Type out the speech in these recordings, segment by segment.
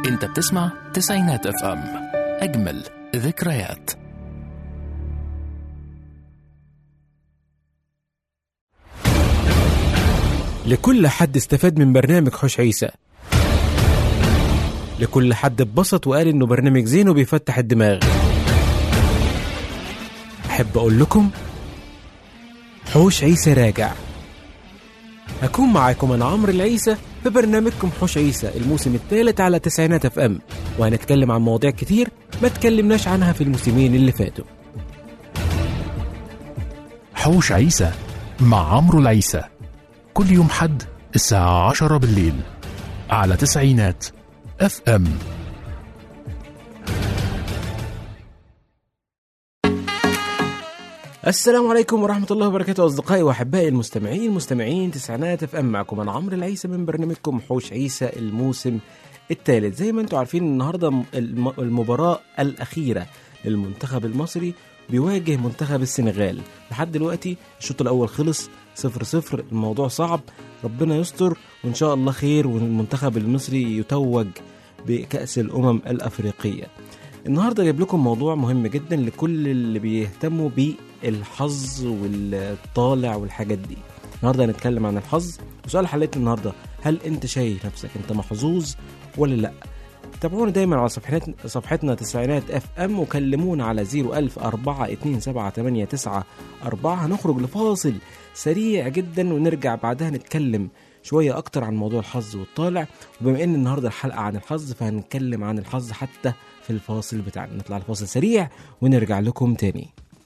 انت بتسمع تسعينات اف ام اجمل ذكريات لكل حد استفاد من برنامج حوش عيسى لكل حد اتبسط وقال انه برنامج زين وبيفتح الدماغ احب اقول لكم حوش عيسى راجع هكون معاكم انا عمرو العيسى في برنامجكم حوش عيسى الموسم الثالث على تسعينات اف ام وهنتكلم عن مواضيع كتير ما تكلمناش عنها في الموسمين اللي فاتوا حوش عيسى مع عمرو العيسى كل يوم حد الساعة عشرة بالليل على تسعينات اف ام السلام عليكم ورحمة الله وبركاته أصدقائي وأحبائي المستمعين مستمعين تسعينات اف ام معكم أنا عمرو العيسى من برنامجكم حوش عيسى الموسم الثالث زي ما انتم عارفين النهارده الم- المباراة الأخيرة للمنتخب المصري بيواجه منتخب السنغال لحد دلوقتي الشوط الأول خلص صفر صفر الموضوع صعب ربنا يستر وإن شاء الله خير والمنتخب المصري يتوج بكأس الأمم الأفريقية النهارده جايب لكم موضوع مهم جدا لكل اللي بيهتموا بالحظ والطالع والحاجات دي النهارده هنتكلم عن الحظ وسؤال حلقتنا النهارده هل انت شايف نفسك انت محظوظ ولا لا تابعونا دايما على صفحتنا صفحتنا تسعينات اف ام وكلمونا على 01000 4 هنخرج لفاصل سريع جدا ونرجع بعدها نتكلم شوية أكتر عن موضوع الحظ والطالع وبما إن النهاردة الحلقة عن الحظ فهنتكلم عن الحظ حتى في الفاصل بتاعنا نطلع لفاصل سريع ونرجع لكم تاني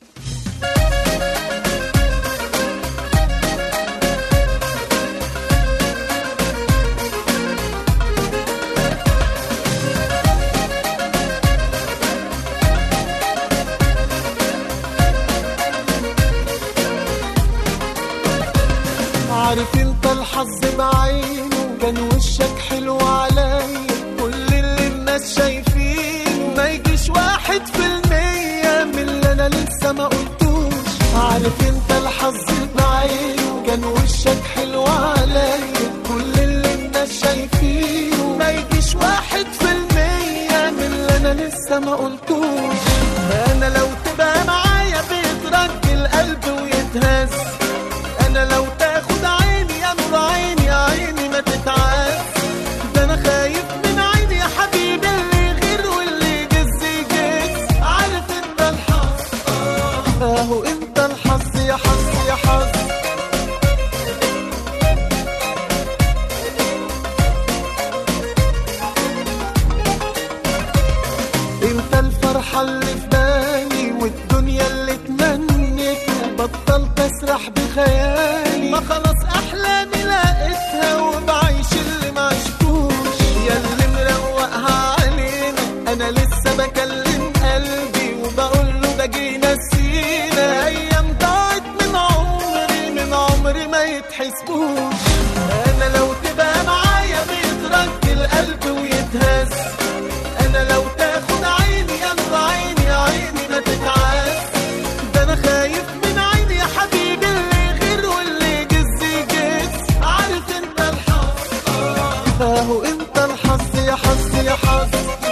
عارف انت الحظ بعينه كان وشك حلو عليا كل اللي الناس شايفينه ما يجيش واحد في المية من اللي انا لسه ما قلتوش عارف انت الحظ بعينه كان وشك حلو عليا كل اللي الناس شايفينه ما يجيش واحد في المية من اللي انا لسه ما قلتوش انا لو تبقى معايا بيترج القلب ويتهز انا لو تاخد عيني يا نور عيني يا عيني ما تتعاس ده انا خايف من عيني يا حبيبي اللي غير واللي يجز يجز عارف انت الحظ آه، اهو انت الحظ يا حظ يا حظ انت الفرحة اللي في بالي والدنيا اللي تمنيتها بطلت اسرح بخيالي ما خلاص احلامي لقيتها وبعيش اللي ما عشتوش يا اللي مروقها علينا انا لسه بكلم قلبي وبقول له ده جينا سينا ايام ضاعت من عمري من عمري ما يتحسبوش انا لو تبقى معايا بيترك القلب ويتهز انا لو تاخد عيني يا نور عيني يا عيني ما تتعاس ده انا خايف من عيني يا حبيبي اللي غير واللي يجز يجز عارف انت الحظ آه، اهو انت الحظ يا حظ يا حظ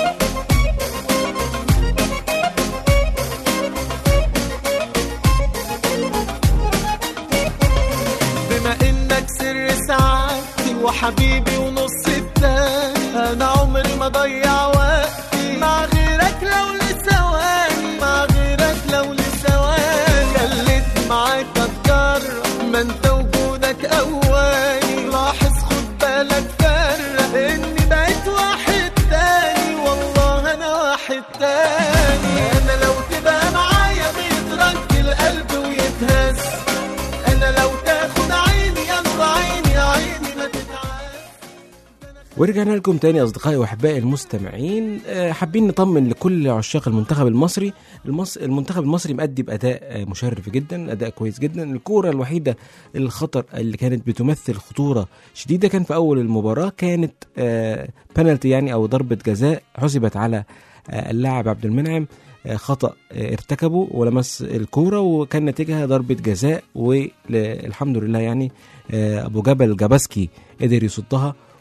بما انك سر سعادتي وحبيبي ونص التاني انا عمري ما ضيع وقتي مع غيرك لو لثواني مع غيرك لو لثواني خليت معاك اتجرب ما انت وجودك اواني لاحظ خد بالك فرق اني بقيت واحد تاني والله انا واحد تاني انا لو تبقى معايا بيترك القلب ويتهز انا لو تاخد عيني يا نور عيني يا عيني ما تتعاس ورجعنا لكم تاني اصدقائي واحبائي المستمعين آه، حابين نطمن لكل عشاق المنتخب المصري المص... المنتخب المصري مأدي باداء آه، مشرف جدا اداء كويس جدا الكوره الوحيده الخطر اللي كانت بتمثل خطوره شديده كان في اول المباراه كانت آه، بنالتي يعني او ضربه جزاء حسبت على آه، اللاعب عبد المنعم آه، خطأ آه، ارتكبه ولمس الكوره وكان نتيجها ضربه جزاء والحمد لله يعني آه، ابو جبل جابسكي قدر يصدها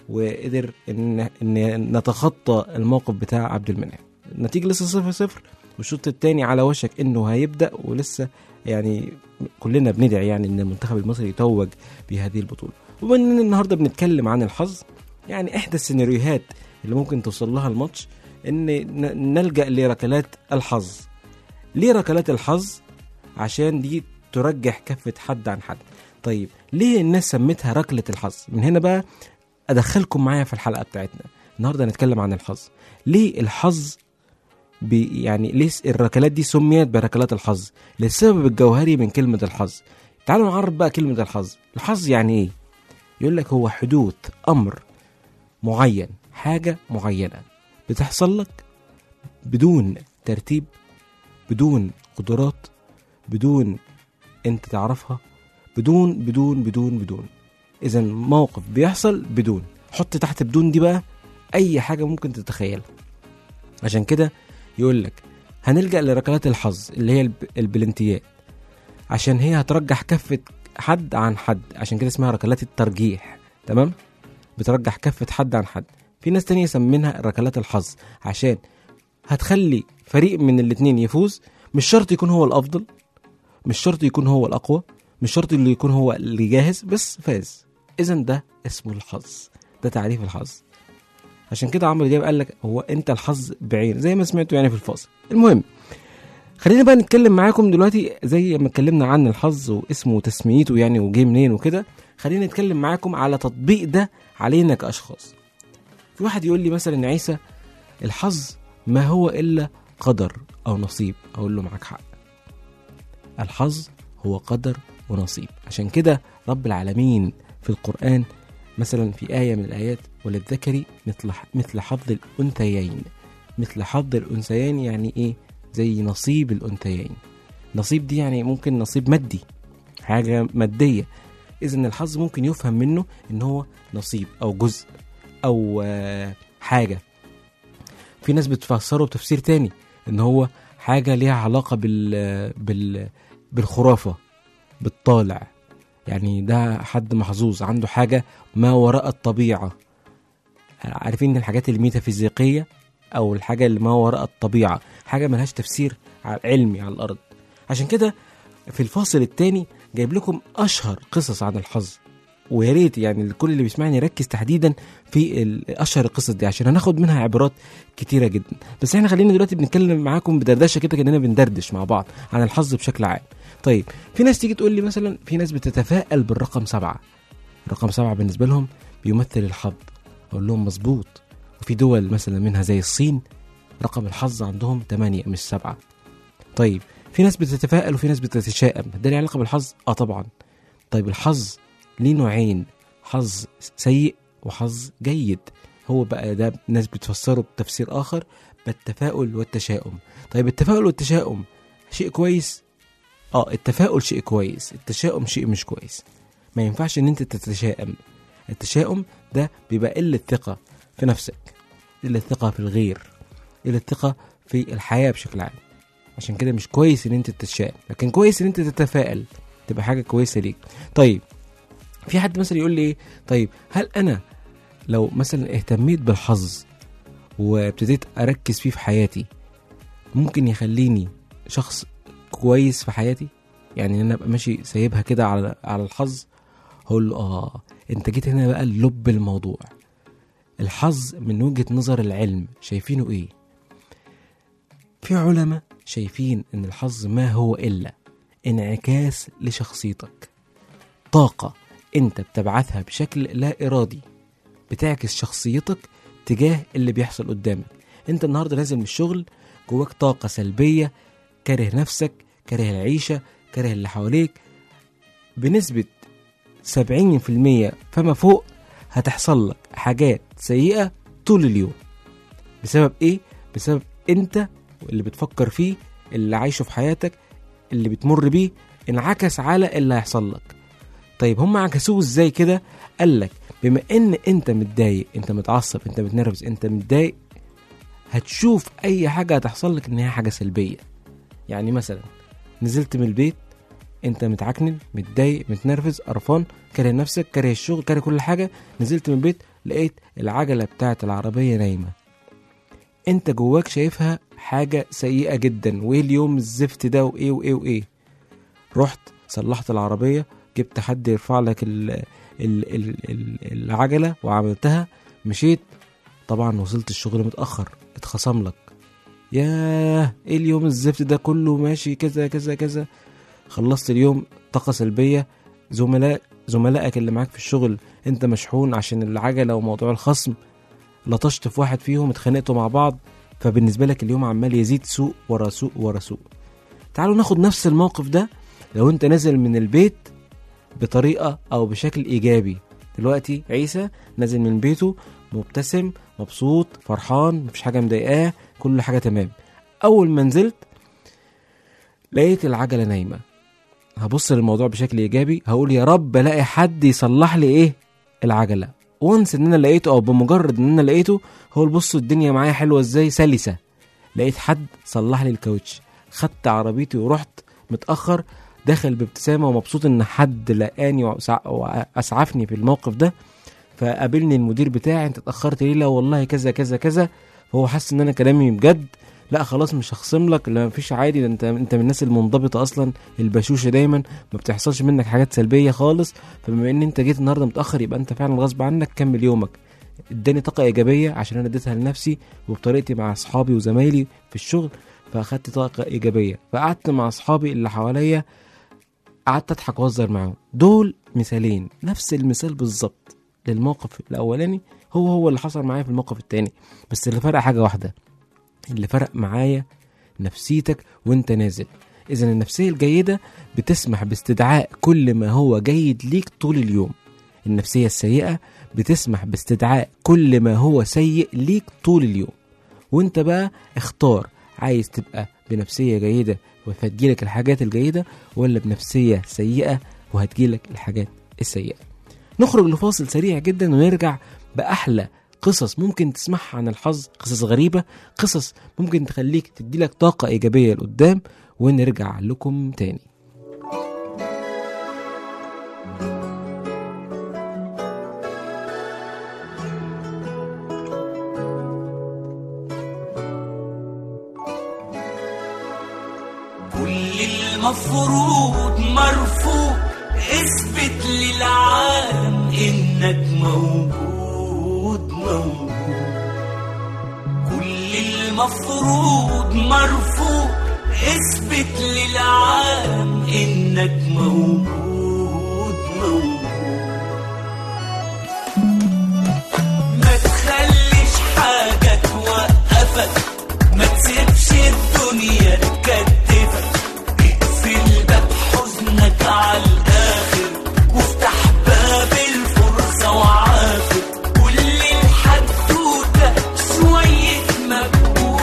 وقدر ان ان نتخطى الموقف بتاع عبد المنعم النتيجه لسه صفر صفر والشوط الثاني على وشك انه هيبدا ولسه يعني كلنا بندعي يعني ان المنتخب المصري يتوج بهذه البطوله وبما اننا النهارده بنتكلم عن الحظ يعني احدى السيناريوهات اللي ممكن توصل لها الماتش ان ن- نلجا لركلات الحظ ليه ركلات الحظ عشان دي ترجح كفه حد عن حد طيب ليه الناس سمتها ركله الحظ من هنا بقى ادخلكم معايا في الحلقه بتاعتنا النهارده هنتكلم عن الحظ ليه الحظ بي يعني ليه الركلات دي سميت بركلات الحظ للسبب الجوهري من كلمه الحظ تعالوا نعرف بقى كلمه الحظ الحظ يعني ايه يقول لك هو حدوث امر معين حاجه معينه بتحصل لك بدون ترتيب بدون قدرات بدون انت تعرفها بدون بدون بدون بدون اذا موقف بيحصل بدون حط تحت بدون دي بقى اي حاجه ممكن تتخيلها عشان كده يقول لك هنلجا لركلات الحظ اللي هي الب- البلنتيات عشان هي هترجح كفه حد عن حد عشان كده اسمها ركلات الترجيح تمام بترجح كفه حد عن حد في ناس تانية يسمينها ركلات الحظ عشان هتخلي فريق من الاتنين يفوز مش شرط يكون هو الافضل مش شرط يكون هو الاقوى مش شرط اللي يكون هو اللي جاهز بس فاز اذا ده اسمه الحظ ده تعريف الحظ عشان كده عمرو دياب قال لك هو انت الحظ بعين زي ما سمعتوا يعني في الفاصل المهم خلينا بقى نتكلم معاكم دلوقتي زي ما اتكلمنا عن الحظ واسمه وتسميته يعني وجه منين وكده خلينا نتكلم معاكم على تطبيق ده علينا كاشخاص في واحد يقول لي مثلا يا عيسى الحظ ما هو الا قدر او نصيب اقول له معاك حق الحظ هو قدر ونصيب عشان كده رب العالمين في القرآن مثلا في آية من الآيات وللذكر مثل مثل حظ الأنثيين مثل حظ الأنثيين يعني إيه زي نصيب الأنثيين نصيب دي يعني ممكن نصيب مادي حاجة مادية إذا الحظ ممكن يفهم منه إن هو نصيب أو جزء أو آه، حاجة في ناس بتفسره بتفسير تاني إن هو حاجة ليها علاقة بال بال بالخرافة بالطالع يعني ده حد محظوظ عنده حاجة ما وراء الطبيعة عارفين الحاجات الميتافيزيقية أو الحاجة اللي ما وراء الطبيعة حاجة ملهاش تفسير ع- علمي على الأرض عشان كده في الفاصل التاني جايب لكم أشهر قصص عن الحظ ويا ريت يعني الكل اللي بيسمعني يركز تحديدا في ال- اشهر القصص دي عشان هناخد منها عبارات كتيره جدا بس احنا خلينا دلوقتي بنتكلم معاكم بدردشه كده كاننا بندردش مع بعض عن الحظ بشكل عام طيب في ناس تيجي تقول لي مثلا في ناس بتتفائل بالرقم سبعة رقم سبعة بالنسبة لهم بيمثل الحظ أقول لهم مظبوط وفي دول مثلا منها زي الصين رقم الحظ عندهم تمانية مش سبعة طيب في ناس بتتفائل وفي ناس بتتشائم ده ليه علاقة بالحظ؟ اه طبعا طيب الحظ ليه نوعين حظ سيء وحظ جيد هو بقى ده ناس بتفسره بتفسير آخر بالتفاؤل والتشاؤم طيب التفاؤل والتشاؤم شيء كويس اه التفاؤل شيء كويس التشاؤم شيء مش كويس ما ينفعش ان انت تتشائم التشاؤم ده بيبقى قلة ثقة في نفسك قلة ثقة في الغير قلة ثقة في الحياة بشكل عام عشان كده مش كويس ان انت تتشائم لكن كويس ان انت تتفائل تبقى حاجة كويسة ليك طيب في حد مثلا يقول لي ايه طيب هل انا لو مثلا اهتميت بالحظ وابتديت اركز فيه في حياتي ممكن يخليني شخص كويس في حياتي يعني ان انا ابقى ماشي سايبها كده على على الحظ هقول له اه انت جيت هنا بقى لب الموضوع الحظ من وجهة نظر العلم شايفينه ايه في علماء شايفين ان الحظ ما هو الا انعكاس لشخصيتك طاقة انت بتبعثها بشكل لا ارادي بتعكس شخصيتك تجاه اللي بيحصل قدامك انت النهارده نازل من الشغل جواك طاقة سلبية كاره نفسك كاره العيشة كاره اللي حواليك بنسبة 70% فما فوق هتحصل لك حاجات سيئة طول اليوم بسبب ايه؟ بسبب انت اللي بتفكر فيه اللي عايشه في حياتك اللي بتمر بيه انعكس على اللي هيحصل لك طيب هم عكسوه ازاي كده قال لك بما ان انت متضايق انت متعصب انت متنرفز انت متضايق هتشوف اي حاجه هتحصل لك ان هي حاجه سلبيه يعني مثلا نزلت من البيت انت متعكنن متضايق متنرفز قرفان كاره نفسك كاره الشغل كاره كل حاجه نزلت من البيت لقيت العجلة بتاعت العربية نايمة انت جواك شايفها حاجة سيئة جدا وايه اليوم الزفت ده وايه وايه وايه رحت صلحت العربية جبت حد يرفع لك ال ال ال ال العجلة وعملتها مشيت طبعا وصلت الشغل متأخر اتخصم لك ياه ايه اليوم الزفت ده كله ماشي كذا كذا كذا خلصت اليوم طاقة سلبية زملاء زملائك اللي معاك في الشغل انت مشحون عشان العجلة وموضوع الخصم لطشت في واحد فيهم اتخانقتوا مع بعض فبالنسبة لك اليوم عمال يزيد سوء ورا سوء ورا سوء تعالوا ناخد نفس الموقف ده لو انت نازل من البيت بطريقة او بشكل ايجابي دلوقتي عيسى نازل من بيته مبتسم مبسوط فرحان مفيش حاجة مضايقاه كل حاجة تمام اول ما نزلت لقيت العجلة نايمة هبص للموضوع بشكل ايجابي هقول يا رب الاقي حد يصلح لي ايه العجله وانس ان انا لقيته او بمجرد ان انا لقيته هو بصوا الدنيا معايا حلوه ازاي سلسه لقيت حد صلح لي الكاوتش خدت عربيتي ورحت متاخر داخل بابتسامه ومبسوط ان حد لقاني وأسع- واسعفني في الموقف ده فقابلني المدير بتاعي انت اتاخرت ليه لا والله كذا كذا كذا فهو حس ان انا كلامي بجد لا خلاص مش هخصم لك لا مفيش عادي ده انت انت من الناس المنضبطه اصلا البشوشه دايما ما بتحصلش منك حاجات سلبيه خالص فبما ان انت جيت النهارده متاخر يبقى انت فعلا غصب عنك كمل يومك اداني طاقه ايجابيه عشان انا اديتها لنفسي وبطريقتي مع اصحابي وزمايلي في الشغل فاخدت طاقه ايجابيه فقعدت مع اصحابي اللي حواليا قعدت اضحك واهزر معاهم دول مثالين نفس المثال بالظبط للموقف الاولاني هو هو اللي حصل معايا في الموقف التاني بس اللي فرق حاجه واحده اللي فرق معايا نفسيتك وانت نازل اذا النفسيه الجيده بتسمح باستدعاء كل ما هو جيد ليك طول اليوم النفسيه السيئه بتسمح باستدعاء كل ما هو سيء ليك طول اليوم وانت بقى اختار عايز تبقى بنفسيه جيده وهتجيلك الحاجات الجيده ولا بنفسيه سيئه وهتجيلك الحاجات السيئه نخرج لفاصل سريع جدا ونرجع باحلى قصص ممكن تسمعها عن الحظ قصص غريبة قصص ممكن تخليك تديلك طاقة إيجابية لقدام ونرجع لكم تاني كل المفروض مرفوض اثبت للعالم انك موجود موجود كل المفروض مرفوض اثبت للعالم انك موجود موجود ما تخليش حاجة توقفك ما تسيبش الدنيا تكتفك اقفل باب حزنك على الآخر وافتح باب الفرصة وعافر كل الحدوتة شوية مجهود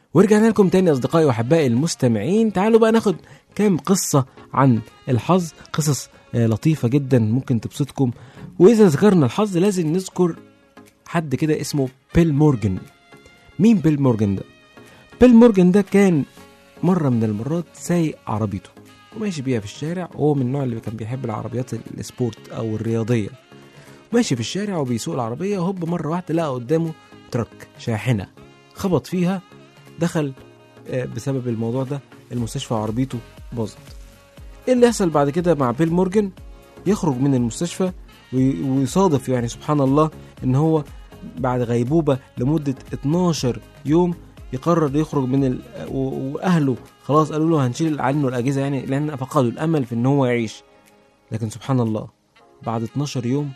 ورجعنا لكم تاني أصدقائي وأحبائي المستمعين تعالوا بقى ناخد كام قصة عن الحظ قصص آه، لطيفة جدا ممكن تبسطكم وإذا ذكرنا الحظ لازم نذكر حد كده اسمه بيل مورجان مين بيل مورجان ده؟ بيل مورجان ده كان مرة من المرات سايق عربيته وماشي بيها في الشارع وهو من النوع اللي كان بيحب العربيات السبورت أو الرياضية ماشي في الشارع وبيسوق العربية هوب مرة واحدة لقى قدامه ترك شاحنة خبط فيها دخل آه، بسبب الموضوع ده المستشفى عربيته باظت ايه اللي يحصل بعد كده مع بيل مورجان يخرج من المستشفى وي- ويصادف يعني سبحان الله ان هو بعد غيبوبة لمدة 12 يوم يقرر يخرج من ال... و- واهله خلاص قالوا له هنشيل عنه الاجهزه يعني لان فقدوا الامل في ان هو يعيش لكن سبحان الله بعد 12 يوم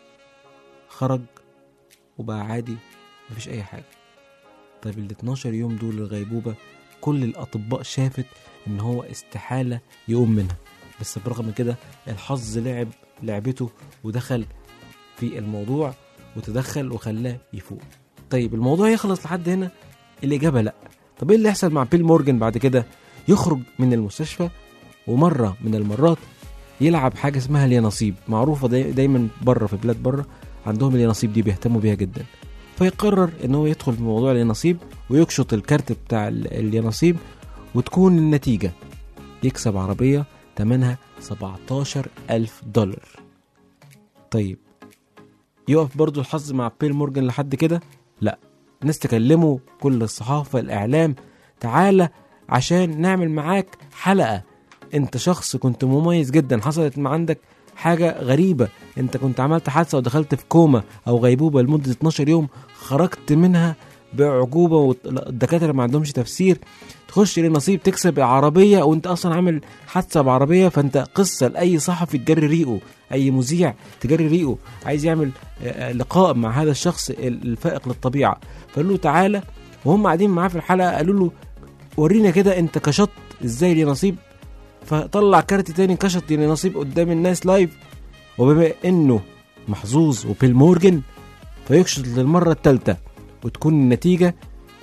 خرج وبقى عادي مفيش اي حاجه طيب ال 12 يوم دول الغيبوبه كل الاطباء شافت ان هو استحاله يقوم منها بس برغم كده الحظ لعب لعبته ودخل في الموضوع وتدخل وخلاه يفوق طيب الموضوع يخلص لحد هنا الاجابه لا طب ايه اللي يحصل مع بيل مورجان بعد كده يخرج من المستشفى ومره من المرات يلعب حاجه اسمها اليانصيب معروفه داي دايما بره في بلاد بره عندهم اليانصيب دي بيهتموا بيها جدا فيقرر ان هو يدخل في موضوع اليانصيب ويكشط الكارت بتاع ال- اليانصيب وتكون النتيجه يكسب عربيه تمنها 17 ألف دولار طيب يقف برضو الحظ مع بيل مورجان لحد كده لا ناس تكلمه كل الصحافة الإعلام تعالى عشان نعمل معاك حلقة انت شخص كنت مميز جدا حصلت مع عندك حاجة غريبة انت كنت عملت حادثة ودخلت في كوما او غيبوبة لمدة 12 يوم خرجت منها بعجوبة والدكاترة ما عندهمش تفسير تخش لنصيب تكسب عربية وانت اصلا عامل حادثة بعربية فانت قصة لأي صحفي تجري ريقه اي مذيع تجري ريقه عايز يعمل آه، آه، لقاء مع هذا الشخص الفائق للطبيعة فقال له تعالى وهم قاعدين معاه في الحلقة قالوا له ورينا كده انت كشطت ازاي لنصيب فطلع كارت تاني كشط لنصيب قدام الناس لايف وبما انه محظوظ وبيل مورجان فيكشط للمرة الثالثة وتكون النتيجة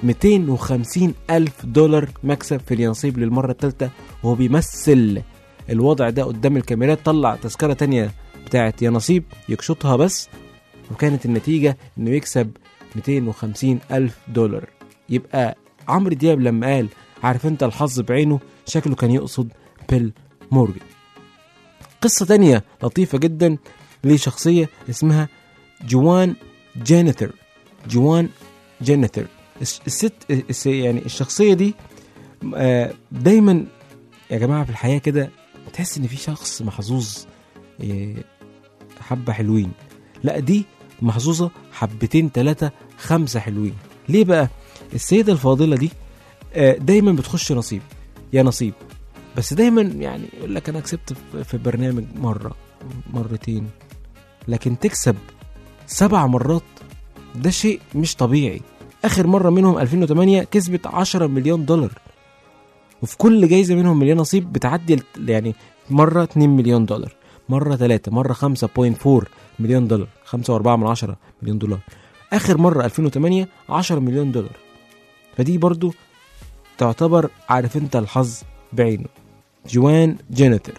250 ألف دولار مكسب في الينصيب للمرة الثالثة وهو بيمثل الوضع ده قدام الكاميرات طلع تذكرة تانية بتاعت يا نصيب يكشطها بس وكانت النتيجة انه يكسب 250 ألف دولار يبقى عمرو دياب لما قال عارف انت الحظ بعينه شكله كان يقصد بيل مورجان قصة تانية لطيفة جدا لشخصية اسمها جوان جينيثر جوان جينيثر الس- الست الس- يعني الشخصية دي آه، دايما يا جماعة في الحياة كده تحس ان في شخص محظوظ آه، حبة حلوين لا دي محظوظة حبتين تلاتة خمسة حلوين ليه بقى السيدة الفاضلة دي آه، دايما بتخش نصيب يا نصيب بس دايما يعني يقول لك انا كسبت في- في برنامج مرة مرتين لكن تكسب سبع مرات ده شيء مش طبيعي اخر مرة منهم 2008 كسبت 10 مليون دولار وفي كل جايزة منهم مليون نصيب بتعدي ال- يعني مرة 2 مليون دولار مرة 3 مرة 5.4 مليون دولار 5.4 من 10 مليون دولار آخر مرة 2008 10 مليون دولار فدي برضو تعتبر عارف انت الحظ بعينه جوان جينيتر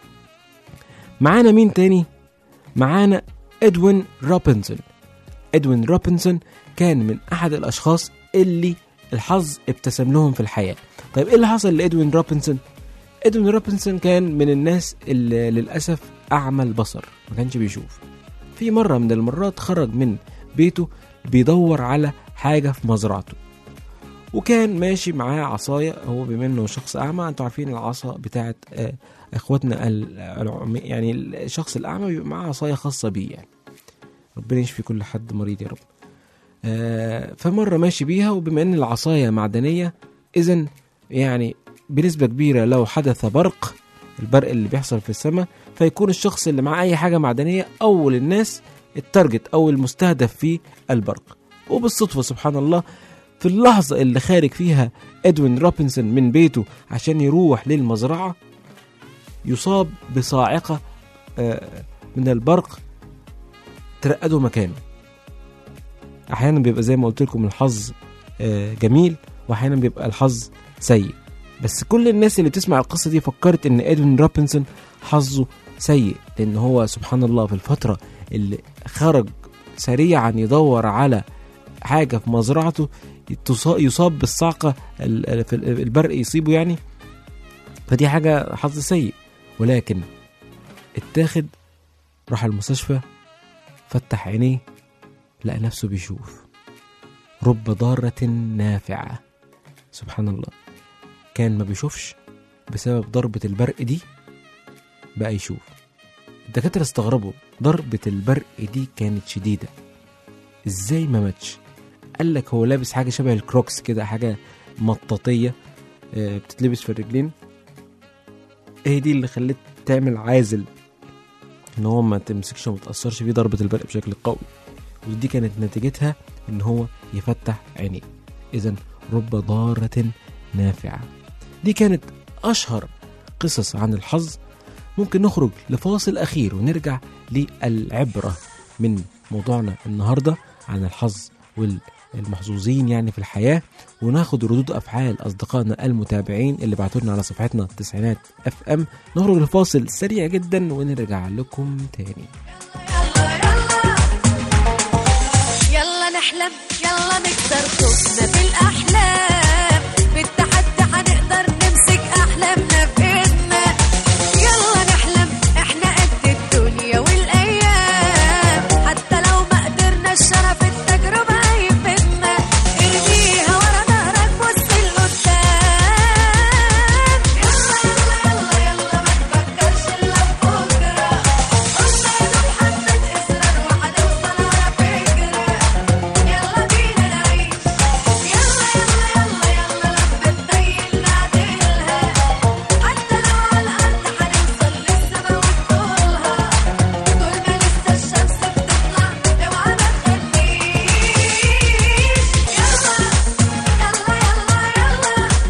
معانا مين تاني معانا ادوين روبنسون ادوين روبنسون كان من احد الاشخاص اللي الحظ ابتسم لهم في الحياه طيب ايه اللي حصل لادوين روبنسون ادوين روبنسون كان من الناس اللي للاسف اعمى البصر ما كانش بيشوف في مره من المرات خرج من بيته بيدور على حاجه في مزرعته وكان ماشي معاه عصايه هو بما انه شخص اعمى انتوا عارفين العصا بتاعت آه، اخواتنا ال- العمي يعني الشخص الاعمى بيبقى معاه عصايه خاصه بيه يعني ربنا يشفي كل حد مريض يا رب آه، فمره ماشي بيها وبما ان العصايه معدنيه اذا يعني بنسبه كبيره لو حدث برق البرق اللي بيحصل في السماء فيكون الشخص اللي معاه اي حاجه معدنيه اول الناس التارجت او المستهدف في البرق وبالصدفه سبحان الله في اللحظة اللي خارج فيها ادوين روبنسون من بيته عشان يروح للمزرعة يصاب بصاعقة آه، من البرق ترقده مكانه أحيانا بيبقى زي ما قلت لكم الحظ آه، جميل واحيانا بيبقى الحظ سيء بس كل الناس اللي بتسمع القصه دي فكرت ان ادوين روبنسون حظه سيء لان هو سبحان الله في الفتره اللي خرج سريعا يدور على حاجه في مزرعته يتص- يصاب بالصعقه ال- ال- في ال- البرق يصيبه يعني فدي حاجه حظ سيء ولكن اتاخد راح المستشفى فتح عينيه لقى نفسه بيشوف رب ضارة نافعة سبحان الله كان ما بيشوفش بسبب ضربة البرق دي بقى يشوف الدكاترة استغربوا ضربة البرق دي كانت شديدة ازاي ما ماتش قال لك هو لابس حاجة شبه الكروكس كده حاجة مطاطية آه، بتتلبس في الرجلين هي دي اللي خلت تعمل عازل ان هو ما تمسكش وما تأثرش فيه ضربة البرق بشكل قوي ودي كانت نتيجتها ان هو يفتح عينيه اذا رب ضارة نافعة دي كانت اشهر قصص عن الحظ ممكن نخرج لفاصل اخير ونرجع للعبرة من موضوعنا النهاردة عن الحظ والمحظوظين يعني في الحياة وناخد ردود افعال اصدقائنا المتابعين اللي بعتوا لنا على صفحتنا التسعينات اف ام نخرج لفاصل سريع جدا ونرجع لكم تاني يلا نحلم يلا نكسر خوفنا بالاحلام بالتحدي هنقدر نمسك احلامنا بايدنا يلا نحلم احنا قد الدنيا والايام حتى لو ما قدرنا شرف التجربه هيفيدنا ارميها ورا ظهرك بص لقدام يلا يلا يلا يلا ما تفكرش الا بكره قلنا يا دوب حبه اصرار وهنوصل ورا فكره يلا بينا نعيش يلا يلا يلا يلا لما نطيل نعدلها حتى لو على الأرض هنوصل للسما وطولها طول ما لسه الشمس بتطلع اوعى ما تخليش يلا يلا يلا يلا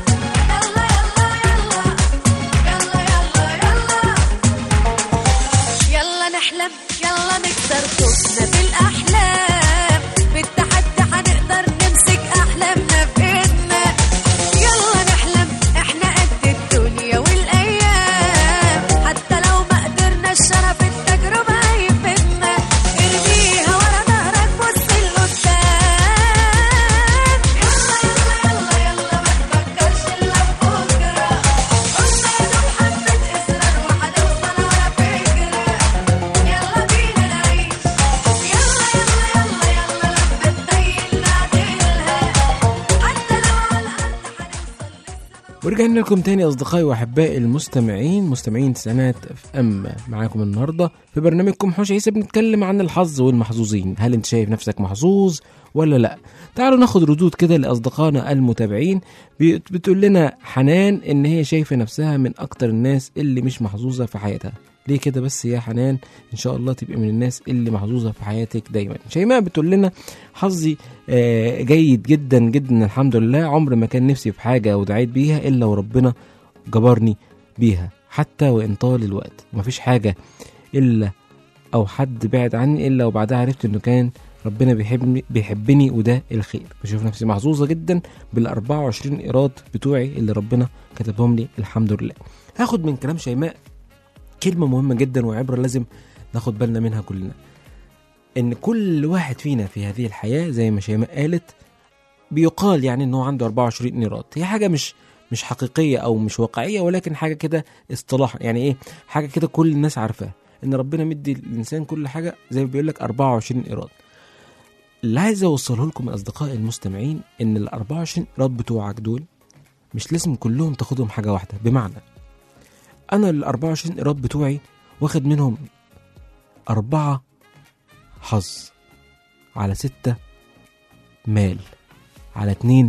يلا يلا يلا يلا يلا يلا نحلم يلا نكسر خوفنا بالاحلام بالتحدي هنقدر نمسك احلامنا بايدنا يلا نحلم احنا قد الدنيا والايام حتى لو ما قدرنا الشرف التجربه هيفيدنا ارميها ورا ظهرك بص لقدام يلا يلا يلا يلا ما تفكرش الا بكره قلنا يا دوب حبه اصرار وهنوصل ورا فكره يلا بينا نعيش يلا يلا يلا يلا لما نطيل نعدلها حتى لو على الأرض هنوصل ورجعنا لكم تاني اصدقائي واحبائي المستمعين مستمعين تسعينات اف ام معاكم النهارده في برنامجكم حوش عيسى بنتكلم عن الحظ والمحظوظين هل انت شايف نفسك محظوظ ولا لا تعالوا ناخد ردود كده لاصدقائنا المتابعين بي- بتقول لنا حنان ان هي شايفه نفسها من اكتر الناس اللي مش محظوظه في حياتها ليه كده بس يا حنان ان شاء الله تبقى من الناس اللي محظوظه في حياتك دايما شيماء بتقول لنا حظي آه، جيد جدا جدا الحمد لله عمر ما كان نفسي في حاجه ودعيت بيها الا وربنا جبرني بيها حتى وان طال الوقت مفيش حاجه الا او حد بعد عني الا وبعدها عرفت انه كان ربنا بيحبني بيحبني وده الخير بشوف نفسي محظوظه جدا بال 24 ايراد بتوعي اللي ربنا كتبهم لي الحمد لله هاخد من كلام شيماء كلمه مهمه جدا وعبره لازم ناخد بالنا منها كلنا ان كل واحد فينا في هذه الحياه زي ما شيماء قالت بيقال يعني ان هو عنده 24 ايراد هي حاجه مش مش حقيقيه او مش واقعيه ولكن حاجه كده اصطلاح يعني ايه حاجه كده كل الناس عارفاها ان ربنا مدي الانسان كل حاجه زي ما بيقول لك 24 ايراد اللي عايز اوصله لكم يا اصدقائي المستمعين ان ال 24 ايراد بتوعك دول مش لازم كلهم تاخدهم حاجه واحده بمعنى انا ال 24 ايراد بتوعي واخد منهم أربعة حظ على ستة مال على اتنين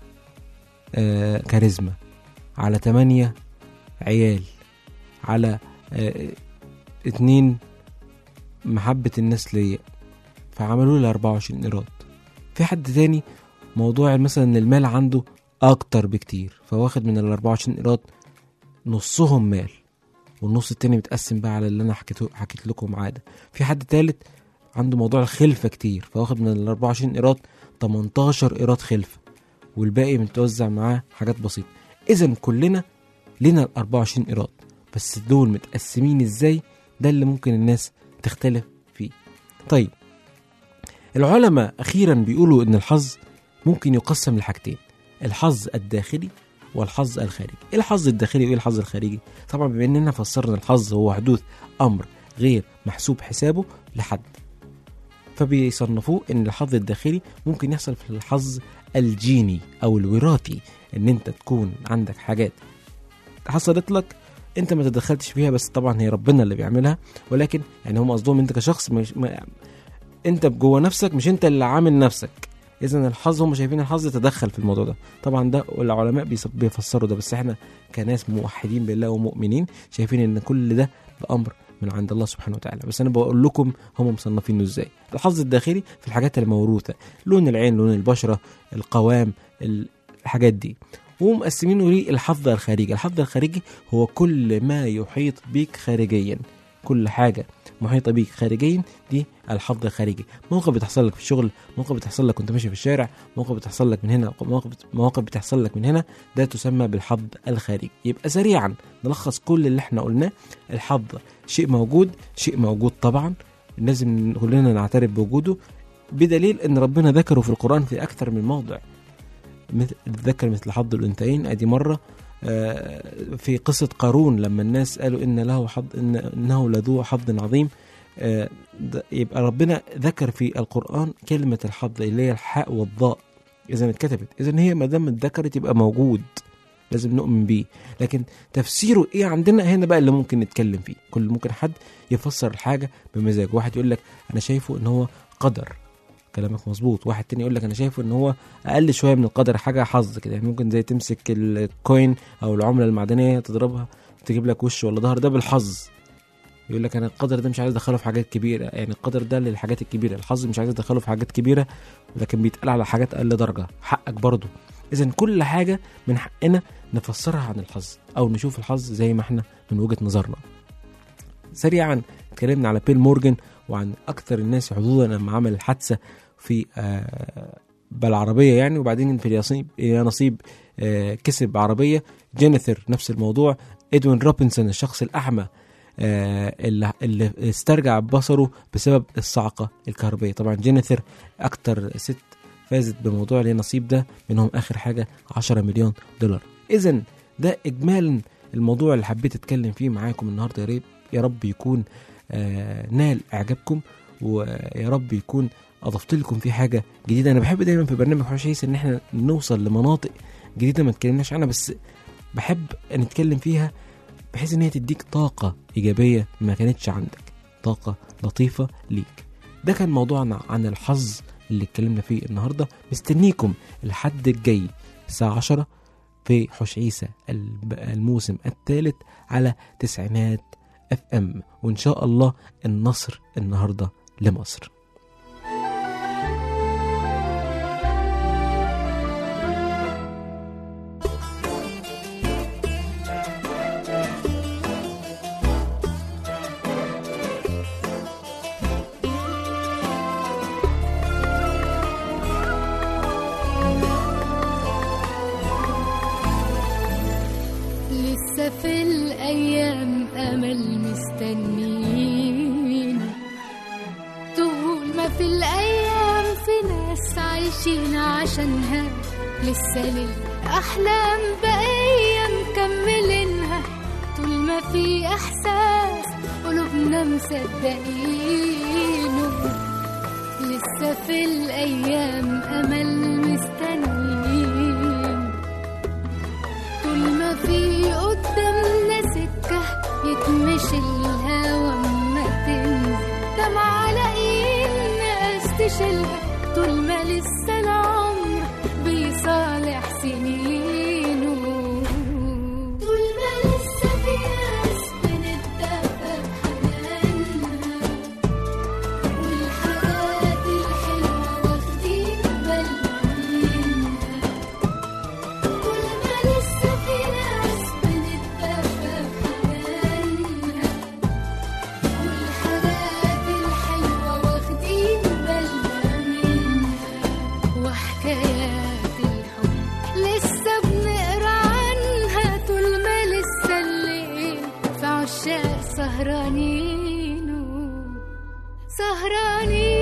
آه كاريزما على تمانية عيال على آه اتنين محبة الناس ليا فعملوا لي 24 إيراد في حد تاني موضوع مثلا المال عنده أكتر بكتير فواخد من ال 24 إيراد نصهم مال والنص التاني متقسم بقى على اللي أنا حكيته حكيت لكم عادة في حد تالت عنده موضوع الخلفة كتير فواخد من ال 24 إيراد 18 إيراد خلفة والباقي متوزع معاه حاجات بسيطه اذا كلنا لنا ال 24 ايراد بس دول متقسمين ازاي ده اللي ممكن الناس تختلف فيه طيب العلماء اخيرا بيقولوا ان الحظ ممكن يقسم لحاجتين الحظ الداخلي والحظ الخارجي ايه الحظ الداخلي وايه الحظ الخارجي طبعا بما اننا فسرنا الحظ هو حدوث امر غير محسوب حسابه لحد فبيصنفوه ان الحظ الداخلي ممكن يحصل في الحظ الجيني او الوراثي ان انت تكون عندك حاجات حصلت لك انت ما تدخلتش فيها بس طبعا هي ربنا اللي بيعملها ولكن يعني هم قصدهم انت كشخص مش ما انت جوه نفسك مش انت اللي عامل نفسك اذا الحظ هم شايفين الحظ يتدخل في الموضوع ده طبعا ده العلماء بيص- بيفسروا ده بس احنا كناس موحدين بالله ومؤمنين شايفين ان كل ده بامر من عند الله سبحانه وتعالى بس انا بقول لكم هم مصنفينه ازاي الحظ الداخلي في الحاجات الموروثه لون العين لون البشره القوام ال- الحاجات دي ومقسمينه ليه الحظ الخارجي الحظ الخارجي هو كل ما يحيط بيك خارجيا كل حاجه محيطه بيك خارجيا دي الحظ الخارجي موقف بتحصل لك في الشغل موقف بتحصل لك وانت ماشي في الشارع موقف بتحصل لك من هنا مواقف مواقف بتحصل لك من هنا ده تسمى بالحظ الخارجي يبقى سريعا نلخص كل اللي احنا قلناه الحظ شيء موجود شيء موجود طبعا لازم كلنا نعترف بوجوده بدليل ان ربنا ذكره في القران في اكثر من موضع مثل ذكر مثل حظ الانثيين ادي مره آه، في قصة قارون لما الناس قالوا إن له حظ إن إنه لذو حظ عظيم آه، ده- يبقى ربنا ذكر في القرآن كلمة الحظ اللي هي الحاء والضاء إذا اتكتبت إذا هي ما دام اتذكرت يبقى موجود لازم نؤمن بيه لكن تفسيره ايه عندنا هنا بقى اللي ممكن نتكلم فيه كل ممكن حد يفسر الحاجه بمزاجه واحد يقول لك انا شايفه ان هو قدر كلامك مظبوط واحد تاني يقول لك انا شايفه ان هو اقل شويه من القدر حاجه حظ كده يعني ممكن زي تمسك الكوين او العمله المعدنيه تضربها تجيب لك وش ولا ظهر ده بالحظ يقول لك انا القدر ده مش عايز ادخله في حاجات كبيره يعني القدر ده للحاجات الكبيره الحظ مش عايز ادخله في حاجات كبيره لكن بيتقال على حاجات اقل درجه حقك برضه اذا كل حاجه من حقنا نفسرها عن الحظ او نشوف الحظ زي ما احنا من وجهه نظرنا سريعا اتكلمنا على بيل مورجان وعن اكثر الناس حظوظا لما عمل الحادثه في آه، بالعربيه يعني وبعدين في اليصيب يا نصيب آه، كسب عربيه جينيثر نفس الموضوع ادوين روبنسون الشخص الاعمى آه، اللي اللي استرجع بصره بسبب الصعقه الكهربائيه طبعا جينيثر اكتر ست فازت بموضوع ليه نصيب ده منهم اخر حاجه 10 مليون دولار اذا ده اجمالا الموضوع اللي حبيت اتكلم فيه معاكم النهارده يا ريت يا رب يكون آه نال اعجابكم ويا رب يكون اضفت لكم فيه حاجه جديده انا بحب دايما في برنامج حوش عيسى ان احنا نوصل لمناطق جديده ما اتكلمناش عنها بس بحب نتكلم فيها بحيث ان هي تديك طاقه ايجابيه ما كانتش عندك طاقه لطيفه ليك ده كان موضوعنا عن الحظ اللي اتكلمنا فيه النهارده مستنيكم الحد الجاي الساعه 10 في حوش عيسى الب- الموسم الثالث على تسعينات اف ام وان شاء الله النصر النهارده لمصر لسه في الأيام أمل مستنيين طول ما في الأيام في ناس عايشين عشانها لسه للأحلام بقية مكملينها طول ما في إحساس قلوبنا مصدقينه لسه في الأيام أمل مستنيين طول ما في قدامنا سكة يتمشي الهوا ما تنزل دمعة لاقيين ناس تشيلها طول ما لسه العمر بيصالح سنينه طول ما لسه في ناس بنتدفى بحنانها والحاجات الحلوة واخدين بالنا منها كل ما لسه في ناس بنتدفى بحنانها والحاجات الحلوة واخدين بالنا منها سهرانين سهرانين